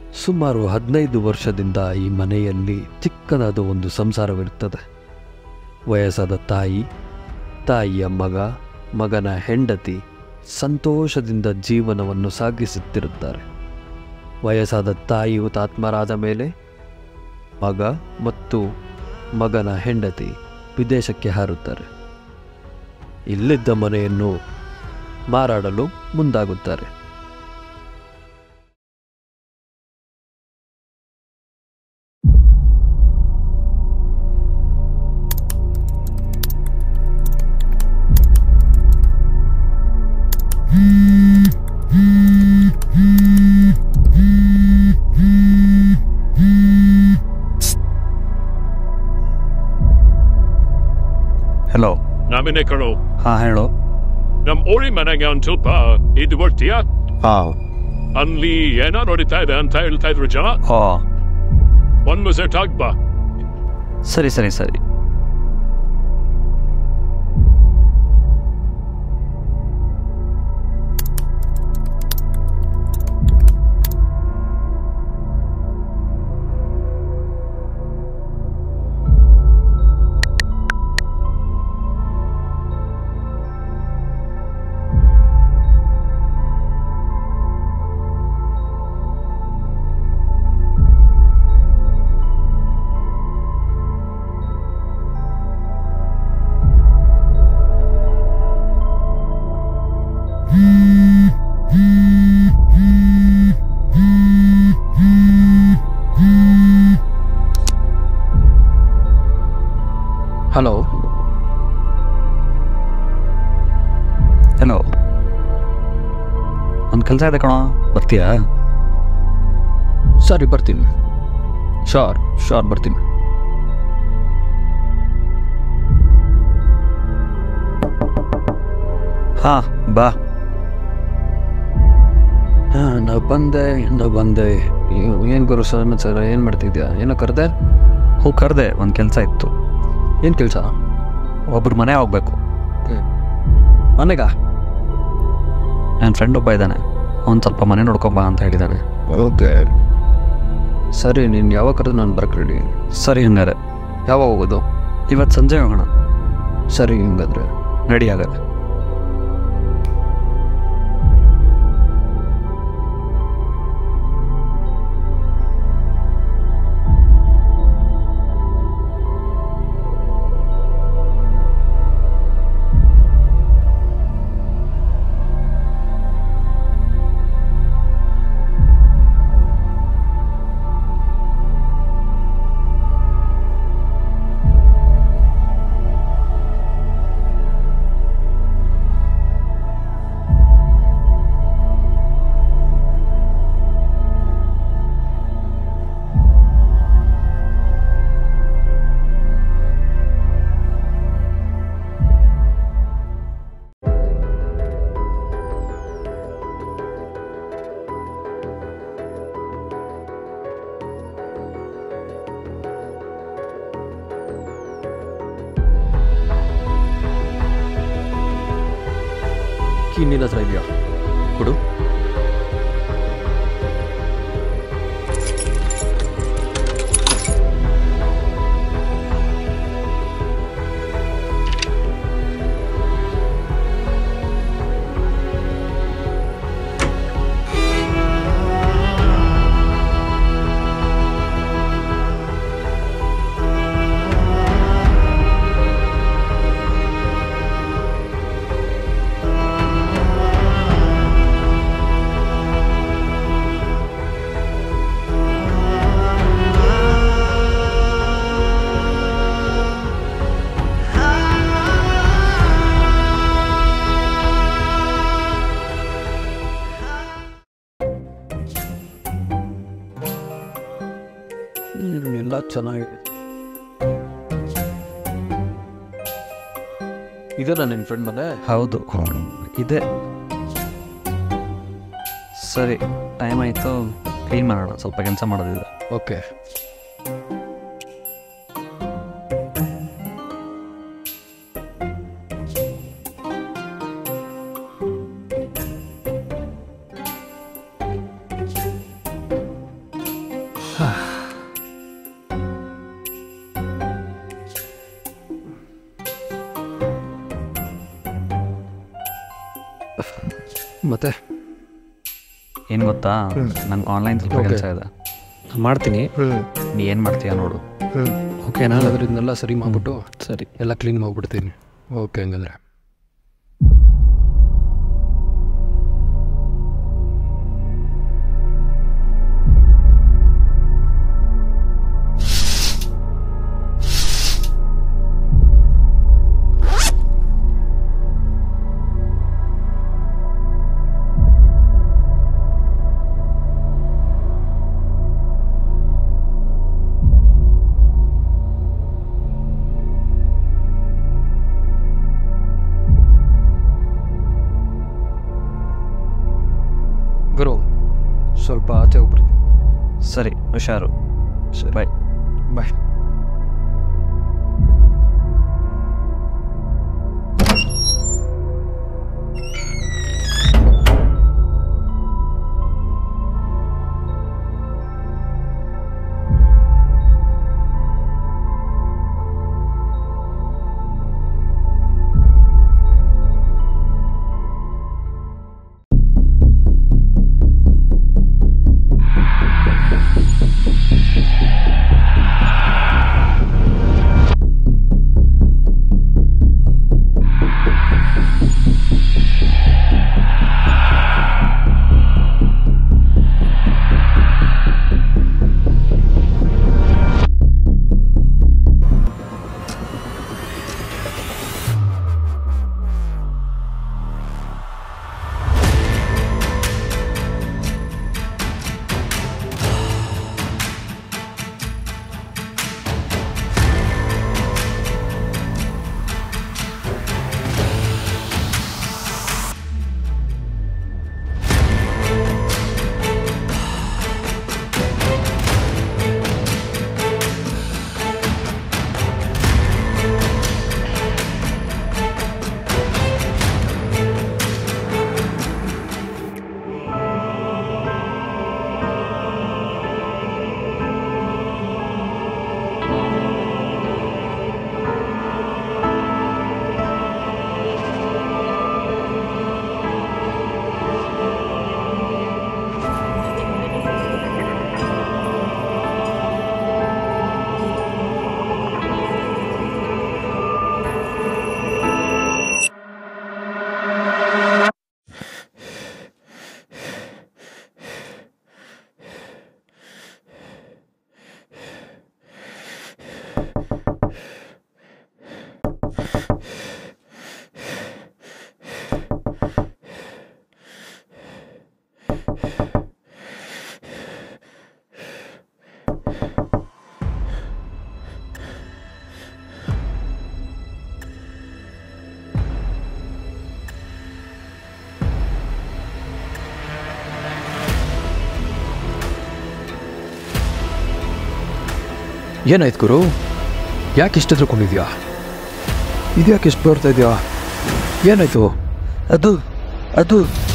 ಸುಮಾರು ಹದಿನೈದು ವರ್ಷದಿಂದ ಈ ಮನೆಯಲ್ಲಿ ಚಿಕ್ಕದಾದ ಒಂದು ಸಂಸಾರವಿರುತ್ತದೆ ವಯಸ್ಸಾದ ತಾಯಿ ತಾಯಿಯ ಮಗ ಮಗನ ಹೆಂಡತಿ ಸಂತೋಷದಿಂದ ಜೀವನವನ್ನು ಸಾಗಿಸುತ್ತಿರುತ್ತಾರೆ ವಯಸ್ಸಾದ ತಾಯಿ ಹುತಾತ್ಮರಾದ ಮೇಲೆ ಮಗ ಮತ್ತು ಮಗನ ಹೆಂಡತಿ ವಿದೇಶಕ್ಕೆ ಹಾರುತ್ತಾರೆ ಇಲ್ಲಿದ್ದ ಮನೆಯನ್ನು ಮಾರಾಡಲು ಮುಂದಾಗುತ್ತಾರೆ ಹಲೋ ನಾಮಿನೇ ಕಣೋ ಹಾಂ ಹೇಳು ನಮ್ ಓರಿ ಮನೆಗೆ ಒಂದ್ ಸ್ವಲ್ಪ ಇದು ಬರ್ತೀಯಾ ಹಾಂ ಅಲ್ಲಿ ಏನೋ ನೋಡಿತಾ ಇದೆ ಅಂತ ಹೇಳ್ತಾ ಇದ್ರು ಜನ ಓ ಒಂದ್ ವಿಸಿಟ್ ಆಗ್ ಬಾ ಸರಿ ಸರಿ ಸರಿ ಹಲೋ ಹಲೋ ಒಂದು ಕೆಲಸ ಇದೆ ಕಣೋ ಬರ್ತೀಯಾ ಸರಿ ಬರ್ತೀನಿ ಶೋರ್ ಶೋರ್ ಬರ್ತೀನಿ ಹಾಂ ಬಾ ಹಾಂ ನಾವು ಬಂದೆ ನಾವು ಬಂದೆ ಏನು ಗುರು ಸಮಾಚಾರ ಏನು ಮಾಡ್ತಿದ್ಯಾ ಏನೋ ಕರೆದೆ ಹೋ ಕರೆದೆ ಒಂದು ಕೆಲಸ ಇತ್ತು ಏನು ಕೆಲಸ ಒಬ್ರು ಮನೆ ಹೋಗ್ಬೇಕು ಮನೆಗ ನನ್ನ ಫ್ರೆಂಡ್ ಒಬ್ಬ ಇದ್ದಾನೆ ಅವ್ನು ಸ್ವಲ್ಪ ಮನೆ ನೋಡ್ಕೊಂಬಾ ಅಂತ ಹೇಳಿದ್ದಾನೆ ಓಕೆ ಸರಿ ನೀನು ಯಾವಾಗ ಕರೆದು ನಾನು ಬರಕ್ಕೆ ರೆಡಿ ಸರಿ ಹಂಗಾರೆ ಯಾವಾಗ ಹೋಗೋದು ಇವತ್ತು ಸಂಜೆ ಹೋಗೋಣ ಸರಿ ಹಿಂಗಾದ್ರೆ ರೆಡಿ ಆಗತ್ತೆ ಕೀ ನಿನ್ನ ಹತ್ರ ಇದೆಯಾ ಕೊಡು ಹ್ಮ್, ಎಲ್ಲ ಚೆನ್ನಾಗಿದೆ ಇದೆಲ್ಲ ನಿನ್ನ ಫ್ರೆಂಡ್ ಮನೆ ಹೌದು ಇದೆ ಸರಿ ಟೈಮ್ ಆಯಿತು ಕ್ಲೀನ್ ಮಾಡೋಣ ಸ್ವಲ್ಪ ಕೆಲಸ ಮಾಡೋದಿದೆ ಓಕೆ ಮತ್ತೆ ಏನು ಗೊತ್ತಾ ನಂಗೆ ಆನ್ಲೈನ್ ಸ್ವಲ್ಪ Okay. ಕೆಲಸ ಇದೆ ನಾನು ಮಾಡ್ತೀನಿ ನೀ ಏನು ಮಾಡ್ತೀಯ ನೋಡು ಓಕೆ ನಾನು ಅದರಿಂದೆಲ್ಲ ಸರಿ ಮಾಡಿಬಿಟ್ಟು ಸರಿ ಎಲ್ಲ ಕ್ಲೀನ್ ಮಾಡಿಬಿಡ್ತೀನಿ ಓಕೆ ಹಂಗಂದ್ರೆ ಗುರು ಸ್ವಲ್ಪ ಆಚೆ ಹೋಗ್ಬಿಡ್ತೀನಿ ಸರಿ ಹುಷಾರು ಸರಿ ಬಾಯ್ ಬಾಯ್ ಏನಾಯ್ತು ಗುರು ಯಾಕೆ ಇಷ್ಟು ತಿಳ್ಕೊಂಡಿದ್ಯಾ ಇದ್ಯಾಕೆ ಇಷ್ಟು ಬರ್ತಾ ಇದೆಯಾ ಏನಾಯ್ತು ಅದು ಅದು